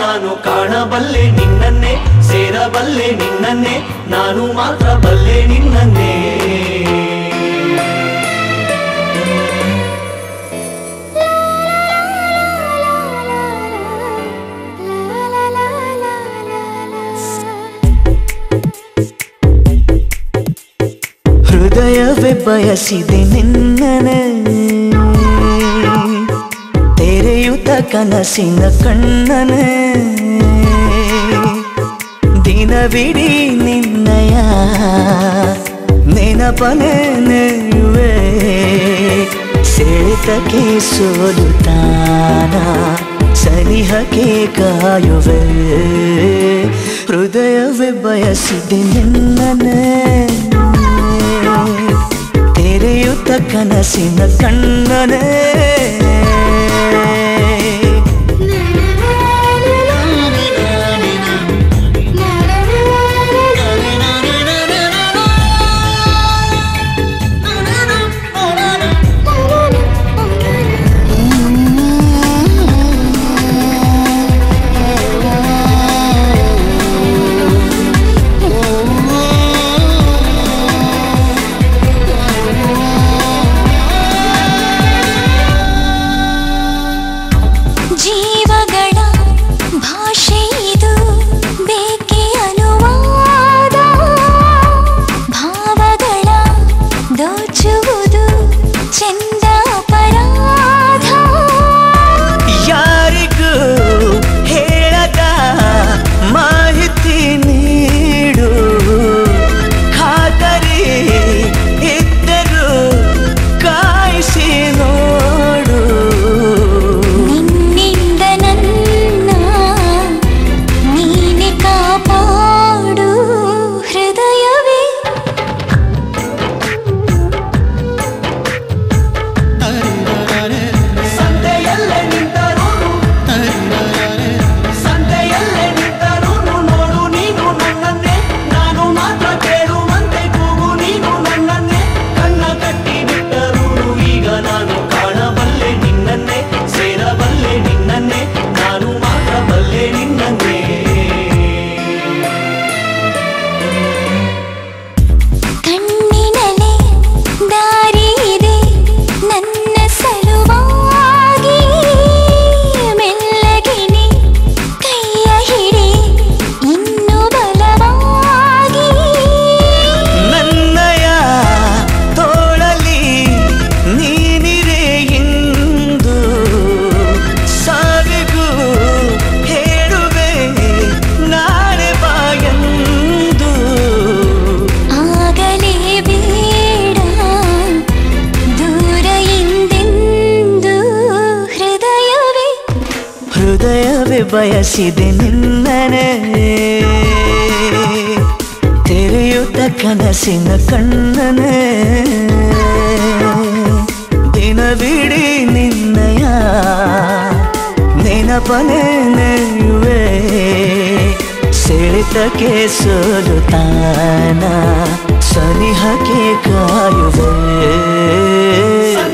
ನಾನು ಕಾಣಬಲ್ಲೆ ನಿನ್ನನ್ನೇ ಸೇರಬಲ್ಲೆ ನಿನ್ನನ್ನೇ ನಾನು ಮಾತ್ರ ಬಲ್ಲೆ ನಿನ್ನನ್ನೇ ಹೃದಯವೇ ಬಯಸಿದೆ ನಿನ್ನನೆ ತೆರೆಯುತ್ತ ಕನಸಿನ ಕಣ್ಣನೆ ದಿನವಿಡೀ ನಿನ್ನಯ ನೆನಪನೆ ನೆಯುವೆ ಸೆಳೆತಕ್ಕೆ ಸೋಲುತ್ತಾನ ಸನಿಹಕ್ಕೆ ಕಾಯುವೆ ಹೃದಯವೇ ಬಯಸಿದೆ ನಿನ್ನನೆ ತೆರೆಯುತ್ತ ಕನಸಿನ ಕಣ್ಣನೆ ಜೀವಗಳ ಭಾಷೆ ಇದು ಬೇಕೆ ಅನುವಾದ ಭಾವಗಳ ದೋಚುವುದು ಚೆಂದ ಅಪರಾಧ ಯಾರಿಗೂ ಹೇಳದ ಮಾಹಿತಿ ನೀಡು ಖಾತರಿ ಇದ್ದರೂ ಕಾಯಿಸಿ ನೋಡು ನಿನ್ನಿಂದ ನನ್ನ ನೀನೆ ಕಾಪಾಡು ಹೃದಯವೇ ಸಂತೆಯಲ್ಲೇ ನಿಂತರೂನು ಸಂತೆಯಲ್ಲೇ ನಿಂತರೂನು ನೋಡು ನೀನು ನನ್ನನ್ನೇ ನಾನು ಮಾತ್ರ ಕೇಳುವಂತೆ ಕೂಗು ನೀನು ನನ್ನನ್ನೇ ಕಣ್ಣ ಕಟ್ಟಿ ಬಿಟ್ಟರೂನು ಈಗ ನಾನು ಕಾಣಬಲ್ಲೆ ನಿನ್ನನ್ನೇ ಸೇರಬಲ್ಲೆ ನಿನ್ನನ್ನೇ ನಾನು ಮಾತ್ರ ಬಲ್ಲೆ ನಿನ್ನನ್ನೇ ಕಣ್ಣಿನಲೆ ದಾರಿ ಇದೆ ನನ್ನ ಸಲುವಾಗಿ ಮೆಲ್ಲಗಿನಿ ಕೈಯ ಹಿಡಿ ಇನ್ನು ಬಲವಾಗಿ ನನ್ನಯ ತೋಳಲಿ ನೀನಿರೆ ಇಂದು ಸಾವಿಗೂ ಹೇಳುವೆ ನಾಳೆ ಬಾಯಂದು ಆಗಲೇ ಬೇಡ ದೂರ ಎಂದೆಂದು ಹೃದಯವೇ ಹೃದಯವೇ ಬಯಸಿದೆ ನಿನ್ನನೆ ತೆರೆಯುತ್ತ ಕನಸಿನ ಕಣ್ಣನೆ ದಿನವಿಡೀ ನಿನ್ನಯ ನೆನಪನೆ ನೆಯುವೆ ಸೆಳೆತಕ್ಕೆ ಸೋಲುತ್ತಾನ ಸನಿಹಕ್ಕೆ ಕಾಯುವೆ